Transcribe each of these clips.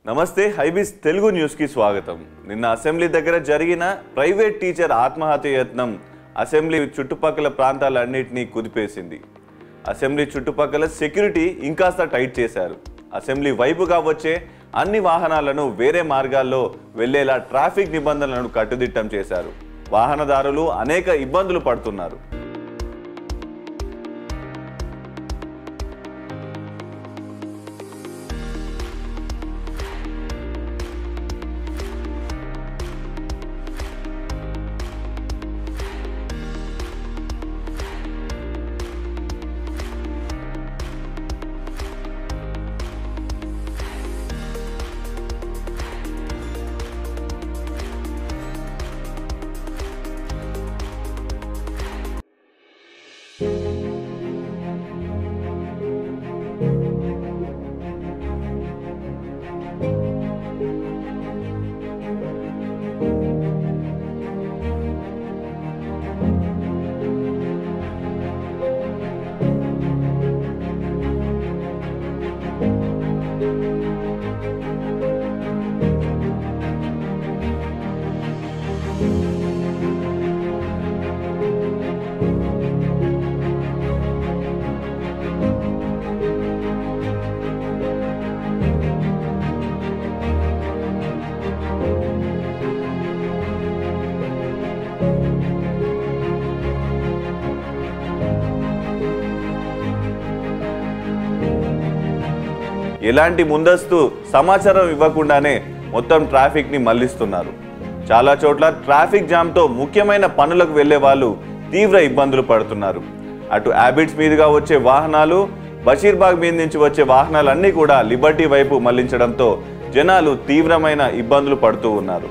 నమస్తే హైబీస్ తెలుగు న్యూస్కి స్వాగతం నిన్న అసెంబ్లీ దగ్గర జరిగిన ప్రైవేట్ టీచర్ ఆత్మహత్య యత్నం అసెంబ్లీ చుట్టుపక్కల ప్రాంతాలన్నింటినీ కుదిపేసింది అసెంబ్లీ చుట్టుపక్కల సెక్యూరిటీ ఇంకాస్త టైట్ చేశారు అసెంబ్లీ వైపుగా వచ్చే అన్ని వాహనాలను వేరే మార్గాల్లో వెళ్లేలా ట్రాఫిక్ నిబంధనలను కట్టుదిట్టం చేశారు వాహనదారులు అనేక ఇబ్బందులు పడుతున్నారు ఎలాంటి ముందస్తు సమాచారం ఇవ్వకుండానే మొత్తం ట్రాఫిక్ ని మళ్లిస్తున్నారు చాలా చోట్ల ట్రాఫిక్ జామ్తో ముఖ్యమైన పనులకు వెళ్లే వాళ్ళు తీవ్ర ఇబ్బందులు పడుతున్నారు అటు హ్యాబిట్స్ మీదుగా వచ్చే వాహనాలు బషీర్బాగ్ మీద నుంచి వచ్చే వాహనాలన్నీ కూడా లిబర్టీ వైపు మళ్లించడంతో జనాలు తీవ్రమైన ఇబ్బందులు పడుతూ ఉన్నారు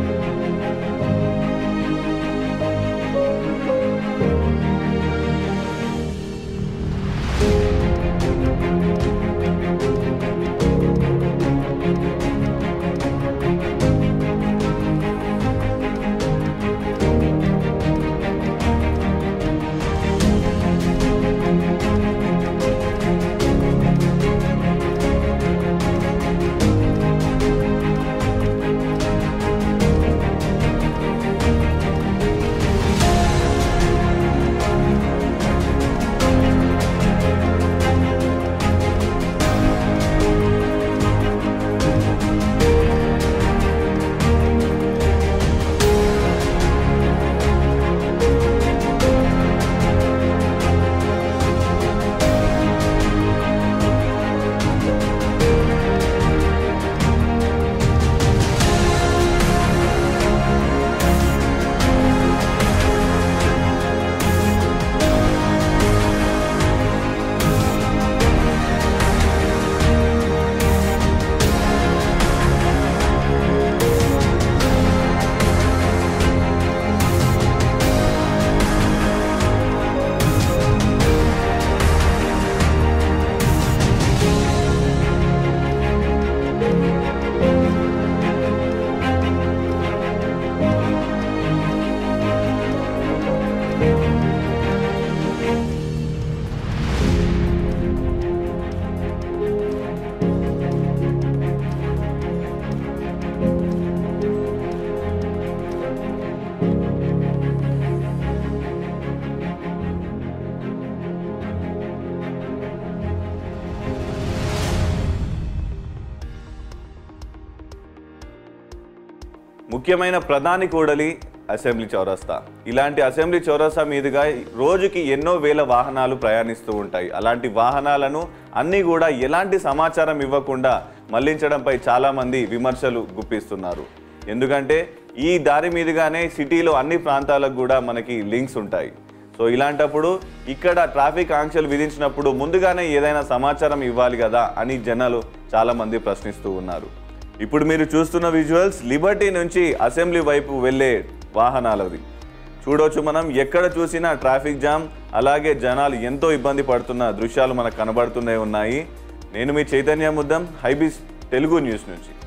ముఖ్యమైన ప్రధాని కూడలి అసెంబ్లీ చౌరస్తా ఇలాంటి అసెంబ్లీ చౌరస్తా మీదుగా రోజుకి ఎన్నో వేల వాహనాలు ప్రయాణిస్తూ ఉంటాయి అలాంటి వాహనాలను అన్నీ కూడా ఎలాంటి సమాచారం ఇవ్వకుండా మళ్లించడంపై చాలామంది విమర్శలు గుప్పిస్తున్నారు ఎందుకంటే ఈ దారి మీదుగానే సిటీలో అన్ని ప్రాంతాలకు కూడా మనకి లింక్స్ ఉంటాయి సో ఇలాంటప్పుడు ఇక్కడ ట్రాఫిక్ ఆంక్షలు విధించినప్పుడు ముందుగానే ఏదైనా సమాచారం ఇవ్వాలి కదా అని జనాలు చాలామంది ప్రశ్నిస్తూ ఉన్నారు ఇప్పుడు మీరు చూస్తున్న విజువల్స్ లిబర్టీ నుంచి అసెంబ్లీ వైపు వెళ్ళే వాహనాలది చూడొచ్చు మనం ఎక్కడ చూసినా ట్రాఫిక్ జామ్ అలాగే జనాలు ఎంతో ఇబ్బంది పడుతున్న దృశ్యాలు మనకు కనబడుతూనే ఉన్నాయి నేను మీ చైతన్య ముద్దం హైబీస్ తెలుగు న్యూస్ నుంచి